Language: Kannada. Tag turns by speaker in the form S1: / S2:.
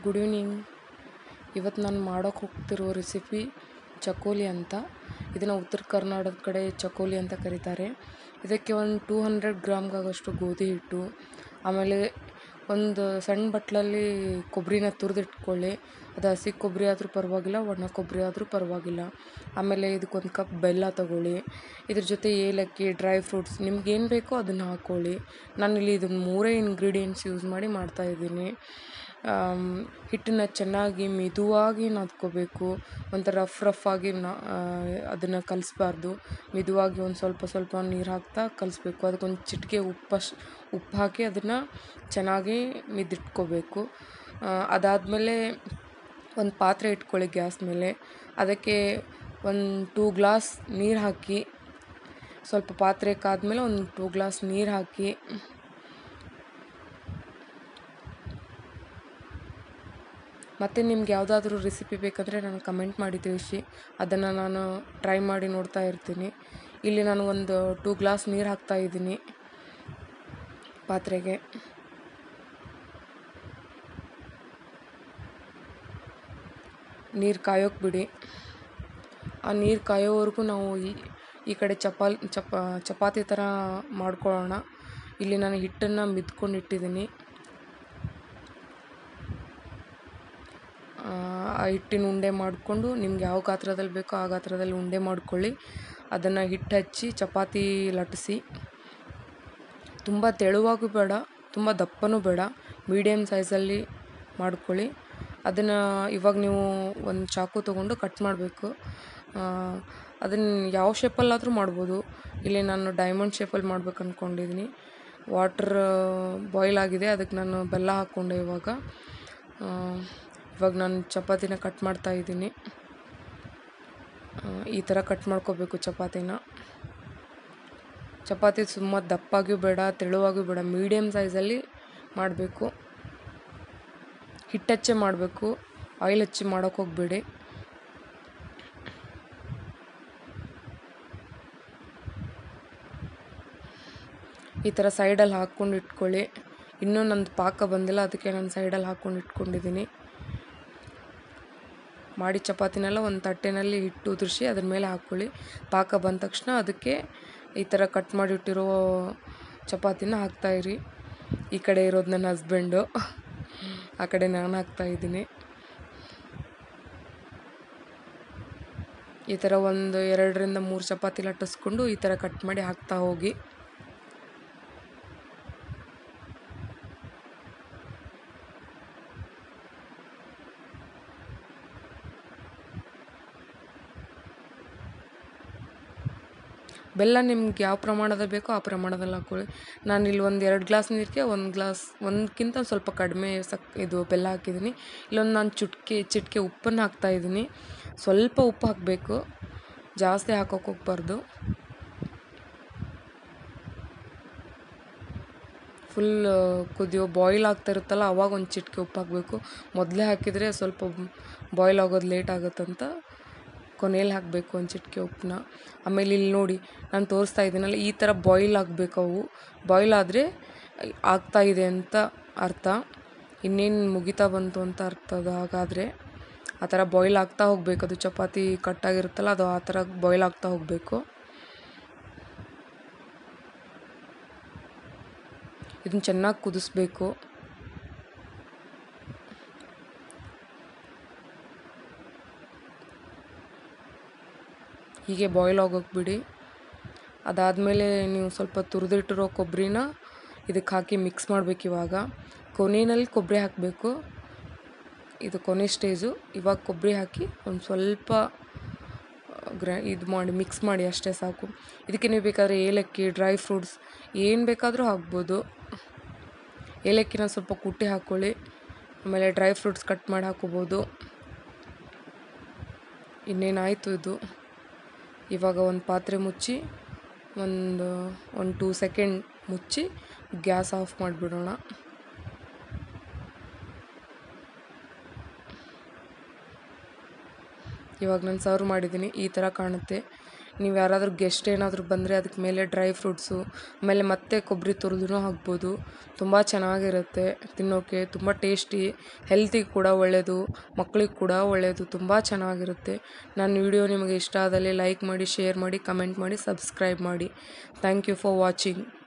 S1: ಗುಡ್ ಈವ್ನಿಂಗ್ ಇವತ್ತು ನಾನು ಮಾಡೋಕ್ಕೆ ಹೋಗ್ತಿರೋ ರೆಸಿಪಿ ಚಕೋಲಿ ಅಂತ ಇದನ್ನು ಉತ್ತರ ಕರ್ನಾಟಕದ ಕಡೆ ಚಕೋಲಿ ಅಂತ ಕರೀತಾರೆ ಇದಕ್ಕೆ ಒಂದು ಟೂ ಹಂಡ್ರೆಡ್ ಗ್ರಾಮ್ಗಾಗಷ್ಟು ಗೋಧಿ ಹಿಟ್ಟು ಆಮೇಲೆ ಒಂದು ಸಣ್ಣ ಬಟ್ಲಲ್ಲಿ ಕೊಬ್ಬರಿನ ತುರಿದಿಟ್ಕೊಳ್ಳಿ ಅದು ಹಸಿ ಕೊಬ್ಬರಿ ಆದರೂ ಪರವಾಗಿಲ್ಲ ಒಣ ಕೊಬ್ಬರಿ ಆದರೂ ಪರವಾಗಿಲ್ಲ ಆಮೇಲೆ ಇದಕ್ಕೊಂದು ಕಪ್ ಬೆಲ್ಲ ತಗೊಳ್ಳಿ ಇದ್ರ ಜೊತೆ ಏಲಕ್ಕಿ ಡ್ರೈ ಫ್ರೂಟ್ಸ್ ನಿಮ್ಗೆ ಏನು ಬೇಕೋ ಅದನ್ನು ಹಾಕ್ಕೊಳ್ಳಿ ನಾನಿಲ್ಲಿ ಇದನ್ನು ಮೂರೇ ಇಂಗ್ರೀಡಿಯೆಂಟ್ಸ್ ಯೂಸ್ ಮಾಡಿ ಮಾಡ್ತಾಯಿದ್ದೀನಿ ಹಿಟ್ಟನ್ನ ಚೆನ್ನಾಗಿ ಮೆದುವಾಗಿ ನಾದ್ಕೋಬೇಕು ಒಂಥರ ರಫ್ ರಫ್ ಆಗಿ ನಾ ಅದನ್ನು ಕಲಿಸ್ಬಾರ್ದು ಮೆದುವಾಗಿ ಒಂದು ಸ್ವಲ್ಪ ಸ್ವಲ್ಪ ನೀರು ಹಾಕ್ತಾ ಕಲಿಸ್ಬೇಕು ಅದಕ್ಕೊಂದು ಚಿಟಿಕೆ ಉಪ್ಪು ಉಪ್ಪು ಹಾಕಿ ಅದನ್ನು ಚೆನ್ನಾಗಿ ಮಿದಿಟ್ಕೋಬೇಕು ಅದಾದಮೇಲೆ ಒಂದು ಪಾತ್ರೆ ಇಟ್ಕೊಳ್ಳಿ ಗ್ಯಾಸ್ ಮೇಲೆ ಅದಕ್ಕೆ ಒಂದು ಟೂ ಗ್ಲಾಸ್ ನೀರು ಹಾಕಿ ಸ್ವಲ್ಪ ಪಾತ್ರೆ ಕಾದ್ಮೇಲೆ ಒಂದು ಟೂ ಗ್ಲಾಸ್ ನೀರು ಹಾಕಿ ಮತ್ತು ನಿಮ್ಗೆ ಯಾವುದಾದ್ರೂ ರೆಸಿಪಿ ಬೇಕಂದರೆ ನನಗೆ ಕಮೆಂಟ್ ಮಾಡಿ ತಿಳಿಸಿ ಅದನ್ನು ನಾನು ಟ್ರೈ ಮಾಡಿ ನೋಡ್ತಾ ಇರ್ತೀನಿ ಇಲ್ಲಿ ನಾನು ಒಂದು ಟೂ ಗ್ಲಾಸ್ ನೀರು ಹಾಕ್ತಾ ಇದ್ದೀನಿ ಪಾತ್ರೆಗೆ ನೀರು ಕಾಯೋಕೆ ಬಿಡಿ ಆ ನೀರು ಕಾಯೋವರೆಗೂ ನಾವು ಈ ಈ ಕಡೆ ಚಪಾಲ್ ಚಪ ಚಪಾತಿ ಥರ ಮಾಡ್ಕೊಳ್ಳೋಣ ಇಲ್ಲಿ ನಾನು ಹಿಟ್ಟನ್ನು ಮಿದ್ಕೊಂಡು ಇಟ್ಟಿದ್ದೀನಿ ಆ ಹಿಟ್ಟಿನ ಉಂಡೆ ಮಾಡಿಕೊಂಡು ನಿಮ್ಗೆ ಯಾವ ಗಾತ್ರದಲ್ಲಿ ಬೇಕೋ ಆ ಗಾತ್ರದಲ್ಲಿ ಉಂಡೆ ಮಾಡ್ಕೊಳ್ಳಿ ಅದನ್ನು ಹಿಟ್ಟು ಹಚ್ಚಿ ಚಪಾತಿ ಲಟ್ಟಿಸಿ ತುಂಬ ತೆಳುವಾಗೂ ಬೇಡ ತುಂಬ ದಪ್ಪನೂ ಬೇಡ ಮೀಡಿಯಮ್ ಸೈಜಲ್ಲಿ ಮಾಡ್ಕೊಳ್ಳಿ ಅದನ್ನು ಇವಾಗ ನೀವು ಒಂದು ಚಾಕು ತೊಗೊಂಡು ಕಟ್ ಮಾಡಬೇಕು ಅದನ್ನು ಯಾವ ಶೇಪಲ್ಲಾದರೂ ಮಾಡ್ಬೋದು ಇಲ್ಲಿ ನಾನು ಡೈಮಂಡ್ ಶೇಪಲ್ಲಿ ಮಾಡ್ಬೇಕು ಅಂದ್ಕೊಂಡಿದ್ದೀನಿ ವಾಟ್ರ್ ಬಾಯ್ಲ್ ಆಗಿದೆ ಅದಕ್ಕೆ ನಾನು ಬೆಲ್ಲ ಹಾಕ್ಕೊಂಡೆ ಇವಾಗ ಇವಾಗ ನಾನು ಚಪಾತಿನ ಕಟ್ ಮಾಡ್ತಾ ಇದ್ದೀನಿ ಈ ಥರ ಕಟ್ ಮಾಡ್ಕೋಬೇಕು ಚಪಾತಿನ ಚಪಾತಿ ತುಂಬ ದಪ್ಪಾಗೂ ಬೇಡ ತೆಳುವಾಗೂ ಬೇಡ ಮೀಡಿಯಮ್ ಸೈಜಲ್ಲಿ ಮಾಡಬೇಕು ಹಿಟ್ಟಚ್ಚೆ ಮಾಡಬೇಕು ಆಯಿಲ್ ಹಚ್ಚಿ ಮಾಡೋಕ್ಕೆ ಹೋಗಬೇಡಿ ಈ ಥರ ಸೈಡಲ್ಲಿ ಹಾಕ್ಕೊಂಡು ಇಟ್ಕೊಳ್ಳಿ ಇನ್ನೂ ನಂದು ಪಾಕ ಬಂದಿಲ್ಲ ಅದಕ್ಕೆ ನಾನು ಸೈಡಲ್ಲಿ ಹಾಕ್ಕೊಂಡು ಇಟ್ಕೊಂಡಿದ್ದೀನಿ ಮಾಡಿ ಚಪಾತಿನೆಲ್ಲ ಒಂದು ತಟ್ಟೆನಲ್ಲಿ ಹಿಟ್ಟು ಉದುರಿಸಿ ಅದ್ರ ಮೇಲೆ ಹಾಕ್ಕೊಳ್ಳಿ ಪಾಕ ಬಂದ ತಕ್ಷಣ ಅದಕ್ಕೆ ಈ ಥರ ಕಟ್ ಮಾಡಿಟ್ಟಿರೋ ಚಪಾತಿನ ಹಾಕ್ತಾಯಿರಿ ಈ ಕಡೆ ಇರೋದು ನನ್ನ ಹಸ್ಬೆಂಡು ಆ ಕಡೆ ನಾನು ಹಾಕ್ತಾಯಿದ್ದೀನಿ ಈ ಥರ ಒಂದು ಎರಡರಿಂದ ಮೂರು ಚಪಾತಿ ಲಟ್ಟಿಸ್ಕೊಂಡು ಈ ಥರ ಕಟ್ ಮಾಡಿ ಹಾಕ್ತಾ ಹೋಗಿ ಬೆಲ್ಲ ನಿಮ್ಗೆ ಯಾವ ಪ್ರಮಾಣದಲ್ಲಿ ಬೇಕೋ ಆ ಪ್ರಮಾಣದಲ್ಲಿ ಹಾಕ್ಕೊಳ್ಳಿ ನಾನು ಇಲ್ಲಿ ಒಂದು ಎರಡು ಗ್ಲಾಸ್ ನೀರಿಗೆ ಒಂದು ಗ್ಲಾಸ್ ಒಂದಕ್ಕಿಂತ ಸ್ವಲ್ಪ ಕಡಿಮೆ ಸಕ್ ಇದು ಬೆಲ್ಲ ಹಾಕಿದ್ದೀನಿ ಇಲ್ಲೊಂದು ನಾನು ಚುಟ್ಕೆ ಚಿಟಿಕೆ ಉಪ್ಪನ್ನು ಹಾಕ್ತಾಯಿದ್ದೀನಿ ಸ್ವಲ್ಪ ಉಪ್ಪು ಹಾಕಬೇಕು ಜಾಸ್ತಿ ಹಾಕೋಕೆ ಹೋಗ್ಬಾರ್ದು ಫುಲ್ ಕುದಿಯೋ ಬಾಯ್ಲ್ ಆಗ್ತಾ ಇರುತ್ತಲ್ಲ ಅವಾಗ ಒಂದು ಚಿಟಿಕೆ ಉಪ್ಪು ಹಾಕಬೇಕು ಮೊದಲೇ ಹಾಕಿದರೆ ಸ್ವಲ್ಪ ಬಾಯ್ಲ್ ಆಗೋದು ಲೇಟ್ ಆಗುತ್ತಂತ ಕೊನೆಯಲ್ಲಿ ಹಾಕಬೇಕು ಒಂದು ಚಿಟಿಕೆ ಉಪ್ಪನ್ನ ಆಮೇಲೆ ಇಲ್ಲಿ ನೋಡಿ ನಾನು ತೋರಿಸ್ತಾ ಇದ್ದೀನಲ್ಲ ಈ ಥರ ಬಾಯ್ಲ್ ಆಗಬೇಕು ಅವು ಬಾಯ್ಲ್ ಆದರೆ ಆಗ್ತಾ ಇದೆ ಅಂತ ಅರ್ಥ ಇನ್ನೇನು ಮುಗಿತಾ ಬಂತು ಅಂತ ಅರ್ಥದ ಹಾಗಾದರೆ ಆ ಥರ ಬಾಯ್ಲ್ ಆಗ್ತಾ ಹೋಗಬೇಕು ಅದು ಚಪಾತಿ ಕಟ್ಟಾಗಿರುತ್ತಲ್ಲ ಅದು ಆ ಥರ ಬಾಯ್ಲ್ ಆಗ್ತಾ ಹೋಗಬೇಕು ಇದನ್ನ ಚೆನ್ನಾಗಿ ಕುದಿಸ್ಬೇಕು ಹೀಗೆ ಬಾಯ್ಲ್ ಆಗೋಕೆ ಬಿಡಿ ಅದಾದಮೇಲೆ ನೀವು ಸ್ವಲ್ಪ ತುರಿದಿಟ್ಟಿರೋ ಕೊಬ್ಬರಿನ ಇದಕ್ಕೆ ಹಾಕಿ ಮಿಕ್ಸ್ ಮಾಡಬೇಕು ಇವಾಗ ಕೊನೆಯಲ್ಲಿ ಕೊಬ್ಬರಿ ಹಾಕಬೇಕು ಇದು ಕೊನೆ ಸ್ಟೇಜು ಇವಾಗ ಕೊಬ್ಬರಿ ಹಾಕಿ ಒಂದು ಸ್ವಲ್ಪ ಗ್ರೈ ಇದು ಮಾಡಿ ಮಿಕ್ಸ್ ಮಾಡಿ ಅಷ್ಟೇ ಸಾಕು ಇದಕ್ಕೆ ನೀವು ಬೇಕಾದರೆ ಏಲಕ್ಕಿ ಡ್ರೈ ಫ್ರೂಟ್ಸ್ ಏನು ಬೇಕಾದರೂ ಹಾಕ್ಬೋದು ಏಲಕ್ಕಿನ ಸ್ವಲ್ಪ ಕುಟ್ಟಿ ಹಾಕ್ಕೊಳ್ಳಿ ಆಮೇಲೆ ಡ್ರೈ ಫ್ರೂಟ್ಸ್ ಕಟ್ ಮಾಡಿ ಹಾಕೋಬೋದು ಇನ್ನೇನಾಯಿತು ಇದು ಇವಾಗ ಒಂದು ಪಾತ್ರೆ ಮುಚ್ಚಿ ಒಂದು ಒಂದು ಟೂ ಸೆಕೆಂಡ್ ಮುಚ್ಚಿ ಗ್ಯಾಸ್ ಆಫ್ ಮಾಡಿಬಿಡೋಣ ಇವಾಗ ನಾನು ಸರ್ವ್ ಮಾಡಿದ್ದೀನಿ ಈ ಥರ ಕಾಣುತ್ತೆ ನೀವು ಯಾರಾದರೂ ಗೆಸ್ಟ್ ಏನಾದರೂ ಬಂದರೆ ಅದಕ್ಕೆ ಮೇಲೆ ಡ್ರೈ ಫ್ರೂಟ್ಸು ಆಮೇಲೆ ಮತ್ತೆ ಕೊಬ್ಬರಿ ತುರಿದು ಹಾಕ್ಬೋದು ತುಂಬ ಚೆನ್ನಾಗಿರುತ್ತೆ ತಿನ್ನೋಕ್ಕೆ ತುಂಬ ಟೇಸ್ಟಿ ಹೆಲ್ತಿಗೆ ಕೂಡ ಒಳ್ಳೆಯದು ಮಕ್ಳಿಗೆ ಕೂಡ ಒಳ್ಳೆಯದು ತುಂಬ ಚೆನ್ನಾಗಿರುತ್ತೆ ನನ್ನ ವಿಡಿಯೋ ನಿಮಗೆ ಇಷ್ಟ ಆದಲ್ಲಿ ಲೈಕ್ ಮಾಡಿ ಶೇರ್ ಮಾಡಿ ಕಮೆಂಟ್ ಮಾಡಿ ಸಬ್ಸ್ಕ್ರೈಬ್ ಮಾಡಿ ಥ್ಯಾಂಕ್ ಯು ಫಾರ್ ವಾಚಿಂಗ್